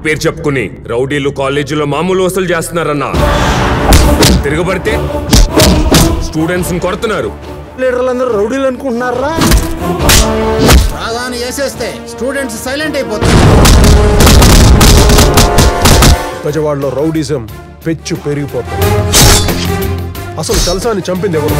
పేరు చెప్పుకుని రౌడీలు కాలేజీలో మామూలు వసూలు చేస్తున్నారన్నా తిరగబడితే స్టూడెంట్స్ కొడుతున్నారు లీడర్లందరూ రౌడీలు అనుకుంటున్నారా రాగానే వేసేస్తే స్టూడెంట్స్ సైలెంట్ అయిపోతారు గజవాడలో రౌడీజం పెచ్చు పెరిగిపోతుంది అసలు చలసాన్ని చంపింది ఎవరు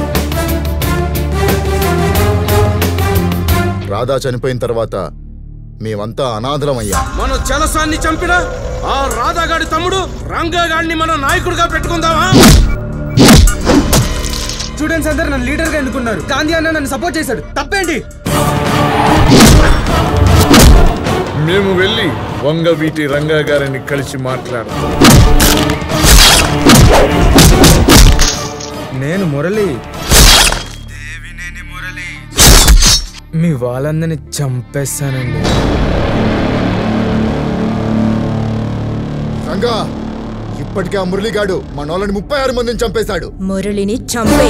రాధా చనిపోయిన తర్వాత మేమంతా అనాథలమయ్యాం మన చలసాన్ని చంపిన ఆ రాధాగాడి తమ్ముడు రంగగాడిని మన నాయకుడిగా పెట్టుకుందామా స్టూడెంట్స్ అందరు నన్ను లీడర్ గా ఎన్నుకున్నారు గాంధీ అన్న నన్ను సపోర్ట్ చేశాడు తప్పేంటి మేము వెళ్ళి వంగవీటి రంగా గారిని కలిసి మాట్లాడతాం నేను మురళి మీ వాళ్ళందరిని చంపేస్తానండి రంగా ఇప్పటికే ఆ మురళిగాడు మనోళ్ళని ముప్పై ఆరు మందిని చంపేశాడు మురళిని చంపే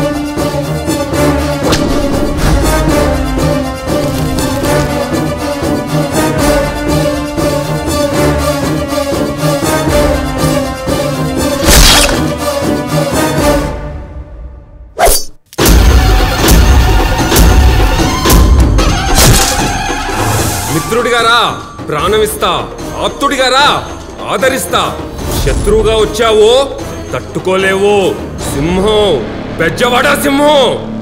మిత్రుడిగారా ప్రాణమిస్తా ఆప్తుడిగారా ఆదరిస్తా శత్రువుగా వచ్చావో తట్టుకోలేవో సింహం బెజ్జవాడ సింహం